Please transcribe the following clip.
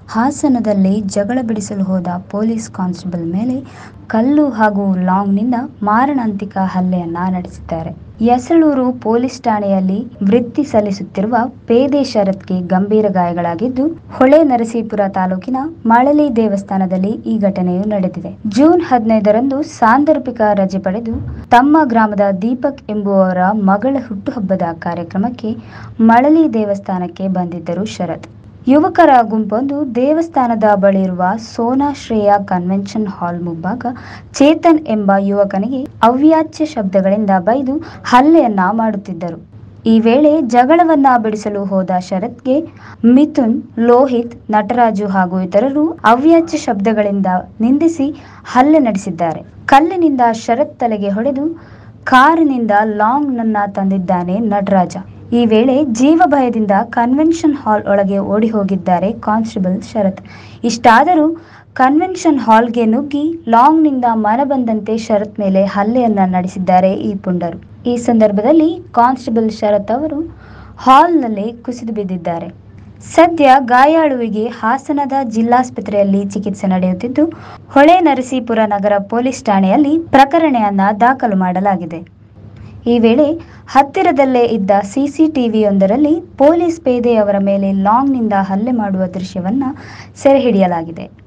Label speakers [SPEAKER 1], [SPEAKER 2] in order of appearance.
[SPEAKER 1] ಹಾಸನದಲ್ಲಿ ಜಗಳ ಬಿಡಿಸಲು ಹೋದ ಪೊಲೀಸ್ ಕಾನ್ಸ್ಟೇಬಲ್ ಮೇಲೆ ಕಲ್ಲು ಹಾಗೂ ಲಾಂಗ್ನಿಂದ ಮಾರಣಾಂತಿಕ ಹಲ್ಲೆಯನ್ನ ನಡೆಸಿದ್ದಾರೆ ಯಸಳೂರು ಪೊಲೀಸ್ ಠಾಣೆಯಲ್ಲಿ ವೃತ್ತಿ ಸಲ್ಲಿಸುತ್ತಿರುವ ಪೇದೆ ಶರತ್ಗೆ ಗಂಭೀರ ಗಾಯಗಳಾಗಿದ್ದು ಹೊಳೆ ನರಸೀಪುರ ತಾಲೂಕಿನ ಮಳಲಿ ದೇವಸ್ಥಾನದಲ್ಲಿ ಈ ಘಟನೆಯು ನಡೆದಿದೆ ಜೂನ್ ಹದಿನೈದರಂದು ಸಾಂದರ್ಭಿಕ ರಜೆ ಪಡೆದು ತಮ್ಮ ಗ್ರಾಮದ ದೀಪಕ್ ಎಂಬುವವರ ಮಗಳ ಹುಟ್ಟುಹಬ್ಬದ ಕಾರ್ಯಕ್ರಮಕ್ಕೆ ಮಳಲಿ ದೇವಸ್ಥಾನಕ್ಕೆ ಬಂದಿದ್ದರು ಶರತ್ ಯುವಕರ ಗುಂಪೊಂದು ದೇವಸ್ಥಾನದ ಬಳಿ ಇರುವ ಸೋನಾಶ್ರೇಯ ಕನ್ವೆನ್ಷನ್ ಹಾಲ್ ಮುಂಭಾಗ ಚೇತನ್ ಎಂಬ ಯುವಕನಿಗೆ ಅವ್ಯಾಚ್ಯ ಶಬ್ದಗಳಿಂದ ಬೈದು ಹಲ್ಲೆಯನ್ನ ಮಾಡುತ್ತಿದ್ದರು ಈ ವೇಳೆ ಜಗಳವನ್ನ ಬಿಡಿಸಲು ಹೋದ ಶರತ್ಗೆ ಮಿಥುನ್ ಲೋಹಿತ್ ನಟರಾಜು ಹಾಗೂ ಇತರರು ಅವ್ಯಾಚ್ಯ ಶಬ್ದಗಳಿಂದ ನಿಂದಿಸಿ ಹಲ್ಲೆ ನಡೆಸಿದ್ದಾರೆ ಕಲ್ಲಿನಿಂದ ಶರತ್ ತಲೆಗೆ ಹೊಡೆದು ಕಾರಿನಿಂದ ಲಾಂಗ್ ನನ್ನ ತಂದಿದ್ದಾನೆ ನಟರಾಜ ಈ ವೇಳೆ ಜೀವ ಭಯದಿಂದ ಕನ್ವೆನ್ಷನ್ ಹಾಲ್ ಒಳಗೆ ಓಡಿ ಹೋಗಿದ್ದಾರೆ ಕಾನ್ಸ್ಟೇಬಲ್ ಶರತ್ ಇಷ್ಟಾದರೂ ಕನ್ವೆನ್ಷನ್ ಹಾಲ್ಗೆ ನುಗ್ಗಿ ಲಾಂಗ್ನಿಂದ ಮನ ಬಂದಂತೆ ಶರತ್ ಮೇಲೆ ಹಲ್ಲೆಯನ್ನ ನಡೆಸಿದ್ದಾರೆ ಈ ಪುಂಡರು ಈ ಸಂದರ್ಭದಲ್ಲಿ ಕಾನ್ಸ್ಟೇಬಲ್ ಶರತ್ ಅವರು ಹಾಲ್ನಲ್ಲಿ ಕುಸಿದು ಬಿದ್ದಿದ್ದಾರೆ ಸದ್ಯ ಗಾಯಾಳುವಿಗೆ ಹಾಸನದ ಜಿಲ್ಲಾಸ್ಪತ್ರೆಯಲ್ಲಿ ಚಿಕಿತ್ಸೆ ನಡೆಯುತ್ತಿದ್ದು ಹೊಳೆ ನರಸೀಪುರ ನಗರ ಪೊಲೀಸ್ ಠಾಣೆಯಲ್ಲಿ ಪ್ರಕರಣವನ್ನ ದಾಖಲು ಮಾಡಲಾಗಿದೆ ಈ ವೇಳೆ ಹತ್ತಿರದಲ್ಲೇ ಇದ್ದ ಸಿಸಿಟಿವಿಯೊಂದರಲ್ಲಿ ಪೊಲೀಸ್ ಪೇದೆಯವರ ಮೇಲೆ ಲಾಂಗ್ನಿಂದ ಹಲ್ಲೆ ಮಾಡುವ ದೃಶ್ಯವನ್ನ ಸೆರೆ ಹಿಡಿಯಲಾಗಿದೆ